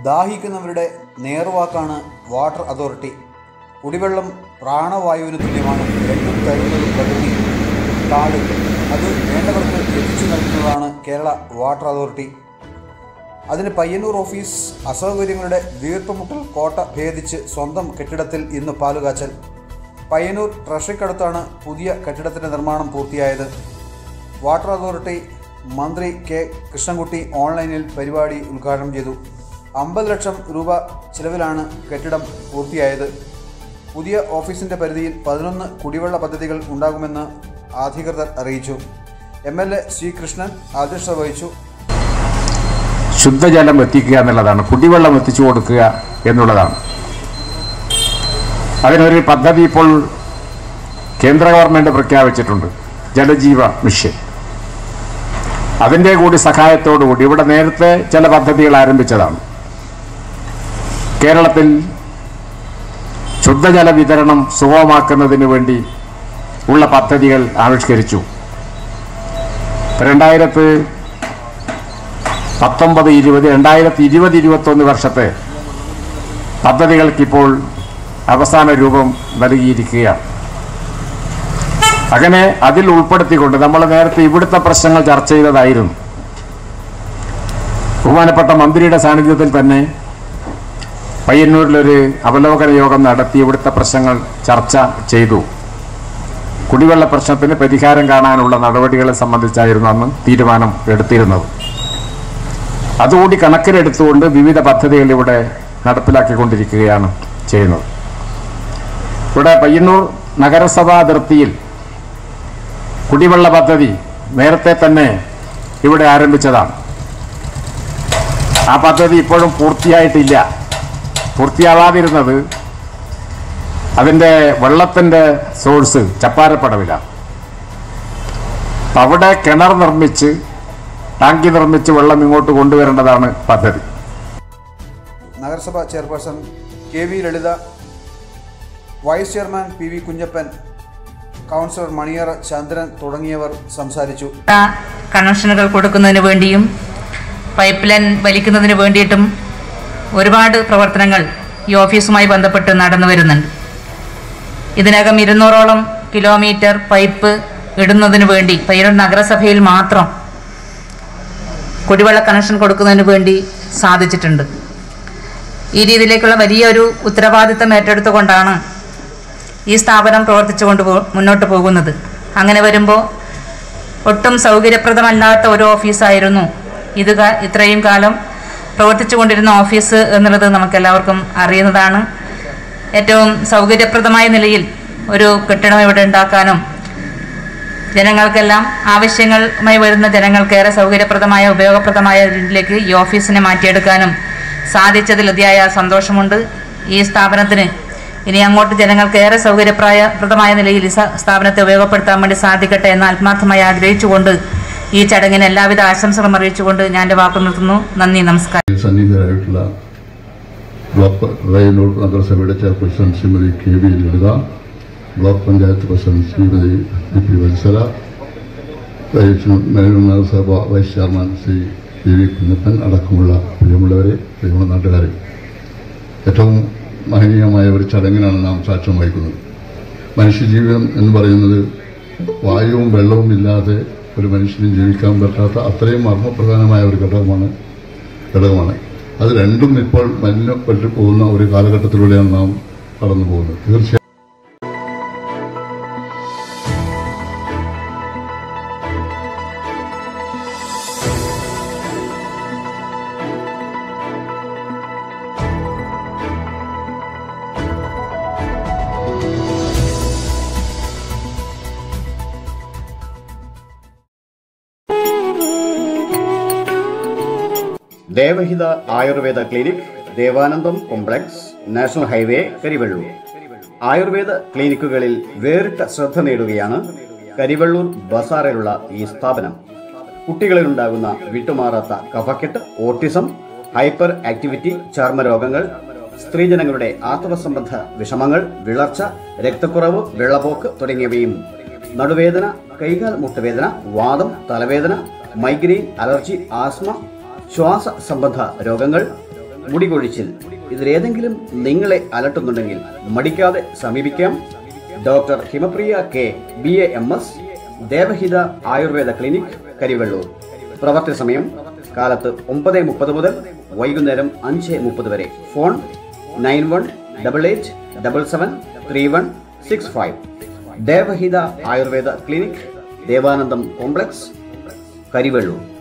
ദാഹിക്കുന്നവരുടെ നേർവാക്കാണ് water authority കുടിവെള്ളം പ്രാണവായുവിന് തുല്യമാണ് രണ്ടും തരുന്നത് പ്രകൃതി കാട് അത് വേണ്ടവർക്ക് എത്തിച്ചു നൽകുന്നതാണ് കേരള വാട്ടർ അതോറിറ്റി അതിന് പയ്യന്നൂർ ഓഫീസ് അസൗകര്യങ്ങളുടെ വീർപ്പുമുട്ടൽ കോട്ട ഭേദിച്ച് സ്വന്തം കെട്ടിടത്തിൽ ഇന്ന് പാലുകാച്ചൽ പയ്യന്നൂർ ട്രഷറിക്കടുത്താണ് പുതിയ കെട്ടിടത്തിൻ്റെ നിർമ്മാണം പൂർത്തിയായത് വാട്ടർ അതോറിറ്റി മന്ത്രി കെ കൃഷ്ണൻകുട്ടി ഓൺലൈനിൽ പരിപാടി ഉദ്ഘാടനം ചെയ്തു അമ്പത് ലക്ഷം രൂപ ചിലവിലാണ് കെട്ടിടം പൂർത്തിയായത് പുതിയ ഓഫീസിൻ്റെ പരിധിയിൽ പതിനൊന്ന് കുടിവെള്ള പദ്ധതികൾ ഉണ്ടാകുമെന്ന് അധികൃതർ അറിയിച്ചു M L A C Krishnan അധ്യക്ഷത വഹിച്ചു ശുദ്ധജലം എത്തിക്കുക എന്നുള്ളതാണ് കുടിവെള്ളം എത്തിച്ചു കൊടുക്കുക എന്നുള്ളതാണ് അതിനൊരു പദ്ധതി ഇപ്പോൾ കേന്ദ്ര ഗവൺമെന്റ് പ്രഖ്യാപിച്ചിട്ടുണ്ട് ജലജീവ മിഷൻ അതിൻ്റെ കൂടി സഹായത്തോടുകൂടി ഇവിടെ നേരത്തെ ചില പദ്ധതികൾ ആരംഭിച്ചതാണ് കേരളത്തിൽ ശുദ്ധജല വിതരണം സുഗമമാക്കുന്നതിന് വേണ്ടി ഉള്ള പദ്ധതികൾ ആവിഷ്കരിച്ചു രണ്ടായിരത്തി പത്തൊമ്പത് ഇരുപത് രണ്ടായിരത്തി ഇരുപത് ഇരുപത്തൊന്ന് വർഷത്തെ പദ്ധതികൾക്കിപ്പോൾ അവസാന രൂപം നൽകിയിരിക്കുകയാണ് അങ്ങനെ അതിൽ ഉൾപ്പെടുത്തിക്കൊണ്ട് നമ്മൾ നേരത്തെ ഇവിടുത്തെ പ്രശ്നങ്ങൾ ചർച്ച ചെയ്തതായിരുന്നു ബഹുമാനപ്പെട്ട മന്ത്രിയുടെ സാന്നിധ്യത്തിൽ തന്നെ പയ്യന്നൂരിലൊരു അവലോകന യോഗം നടത്തി ഇവിടുത്തെ പ്രശ്നങ്ങൾ ചർച്ച ചെയ്തു കുടിവെള്ള പ്രശ്നത്തിന് പരിഹാരം കാണാനുള്ള നടപടികളെ സംബന്ധിച്ചായിരുന്നു അന്ന് തീരുമാനം എടുത്തിരുന്നത് അതുകൂടി കണക്കിലെടുത്തുകൊണ്ട് വിവിധ പദ്ധതികൾ ഇവിടെ നടപ്പിലാക്കിക്കൊണ്ടിരിക്കുകയാണ് ചെയ്യുന്നത് ഇവിടെ പയ്യന്നൂർ നഗരസഭാ അതിർത്തിയിൽ കുടിവെള്ള പദ്ധതി നേരത്തെ തന്നെ ഇവിടെ ആരംഭിച്ചതാണ് ആ പദ്ധതി ഇപ്പോഴും പൂർത്തിയായിട്ടില്ല പൂർത്തിയാവാതിരുന്നത് അതിൻ്റെ വെള്ളത്തിൻ്റെ സോഴ്സ് ചപ്പാരപ്പടവിലാണ് അപ്പം അവിടെ കിണർ നിർമ്മിച്ച് ടാങ്കി നിർമ്മിച്ച് വെള്ളം ഇങ്ങോട്ട് കൊണ്ടുവരേണ്ടതാണ് പദ്ധതി നഗരസഭ chairperson K V Lalitha vice chairman P V Kunhappan councillor Maniyara Chandran തുടങ്ങിയവർ സംസാരിച്ചു കണക്ഷനുകൾ കൊടുക്കുന്നതിന് വേണ്ടിയും പൈപ്പ് ലൈൻ വലിക്കുന്നതിന് വേണ്ടിയിട്ടും ഒരുപാട് പ്രവർത്തനങ്ങൾ ഈ ഓഫീസുമായി ബന്ധപ്പെട്ട് നടന്നു വരുന്നുണ്ട് ഇതിനകം ഇരുന്നൂറോളം കിലോമീറ്റർ പൈപ്പ് ഇടുന്നതിന് വേണ്ടി പയ്യന്നൂർ നഗരസഭയിൽ മാത്രം കുടിവെള്ള കണക്ഷൻ കൊടുക്കുന്നതിന് വേണ്ടി സാധിച്ചിട്ടുണ്ട് ഈ രീതിയിലേക്കുള്ള വലിയൊരു ഉത്തരവാദിത്തം ഏറ്റെടുത്തുകൊണ്ടാണ് ഈ സ്ഥാപനം പ്രവർത്തിച്ചുകൊണ്ട് പോ മുന്നോട്ട് പോകുന്നത് അങ്ങനെ വരുമ്പോൾ ഒട്ടും സൗകര്യപ്രദമല്ലാത്ത ഒരു ഓഫീസായിരുന്നു ഇത് കാ- ഇത്രയും കാലം പ്രവർത്തിച്ചു കൊണ്ടിരുന്ന ഓഫീസ് എന്നുള്ളത് നമുക്കെല്ലാവർക്കും അറിയുന്നതാണ് ഏറ്റവും സൗകര്യപ്രദമായ നിലയിൽ ഒരു കെട്ടിടം ഇവിടെ ഉണ്ടാക്കാനും ജനങ്ങൾക്കെല്ലാം ആവശ്യങ്ങളുമായി വരുന്ന ജനങ്ങൾക്കേറെ സൗകര്യപ്രദമായ ഉപയോഗപ്രദമായ രീതിയിലേക്ക് ഈ ഓഫീസിനെ മാറ്റിയെടുക്കാനും സാധിച്ചതിൽ അതിയായ സന്തോഷമുണ്ട് ഈ സ്ഥാപനത്തിന് ഇനി അങ്ങോട്ട് ജനങ്ങൾക്ക് ഏറെ സൗകര്യപ്രായപ്രദമായ നിലയിൽ ഈ സ- സ്ഥാപനത്തെ ഉപയോഗപ്പെടുത്താൻ വേണ്ടി സാധിക്കട്ടെ എന്ന് ആത്മാർത്ഥമായി ആഗ്രഹിച്ചുകൊണ്ട് ഈ ചടങ്ങിന് എല്ലാവിധ ആശംസകളും അറിയിച്ചുകൊണ്ട് ഞാൻ എൻ്റെ വാക്കു നിർത്തുന്നു നന്ദി നമസ്കാരം സന്നിഹിതരായിട്ടുള്ള ബ്ലോക്ക് പയ്യന്നൂർ നഗരസഭയുടെ chairperson Shrimati K V Lalitha block panchayat president Shrimati P P Vatsala Payyanur നഗരസഭ vice chairman Shri P V Kunhappan അടക്കമുള്ള പ്രിയമുള്ളവരെ പ്രിയമുള്ള നാട്ടുകാരെ ഏറ്റവും മഹനീയമായ ഒരു ചടങ്ങിനാണ് നാം സാക്ഷ്യം വഹിക്കുന്നത് മനുഷ്യജീവിതം എന്ന് പറയുന്നത് വായുവും വെള്ളവും ഇല്ലാതെ ഒരു മനുഷ്യനും ജീവിക്കാൻ പറ്റാത്ത അത്രയും മർമ്മപ്രധാനമായ ഒരു ഘടകമാണ് ഘടകമാണ് അത് രണ്ടും ഇപ്പോൾ മലിനപ്പെട്ടു പോകുന്ന ഒരു കാലഘട്ടത്തിലൂടെയാണ് നാം കടന്നു പോകുന്നത് തീർച്ചയായും Devahita Ayurveda clinic Devanandam complex national highway Karivellur Ayurveda ക്ലിനിക്കുകളിൽ വേറിട്ട ശ്രദ്ധ നേടുകയാണ് കരിവള്ളൂർ ബസാറിലുള്ള ഈ സ്ഥാപനം കുട്ടികളിലുണ്ടാകുന്ന വിട്ടുമാറാത്ത കഫക്കെട്ട് ഓട്ടിസം ഹൈപ്പർ ആക്ടിവിറ്റി ചർമ്മരോഗങ്ങൾ സ്ത്രീജനങ്ങളുടെ ആർത്തവസംബന്ധ വിഷമങ്ങൾ വിളർച്ച രക്തക്കുറവ് വെള്ളപ്പോക്ക് തുടങ്ങിയവയും നടുവേദന കൈകാൽ മുട്ടുവേദന വാദം തലവേദന മൈഗ്രെയിൻ അലർജി ആസ്മ ശ്വാസ സംബന്ധ രോഗങ്ങൾ മുടികൊഴിച്ചിൽ ഇതിലേതെങ്കിലും നിങ്ങളെ അലട്ടുന്നുണ്ടെങ്കിൽ മടിക്കാതെ സമീപിക്കാം doctor Himapriya K B A M S Devahita Ayurveda clinic Karivellur പ്രവർത്തന സമയം കാലത്ത് ഒമ്പത് മുപ്പത് മുതൽ വൈകുന്നേരം അഞ്ച് മുപ്പത് വരെ phone nine one double eight double seven three one six five Devahita Ayurveda clinic Devanandam complex Karivellur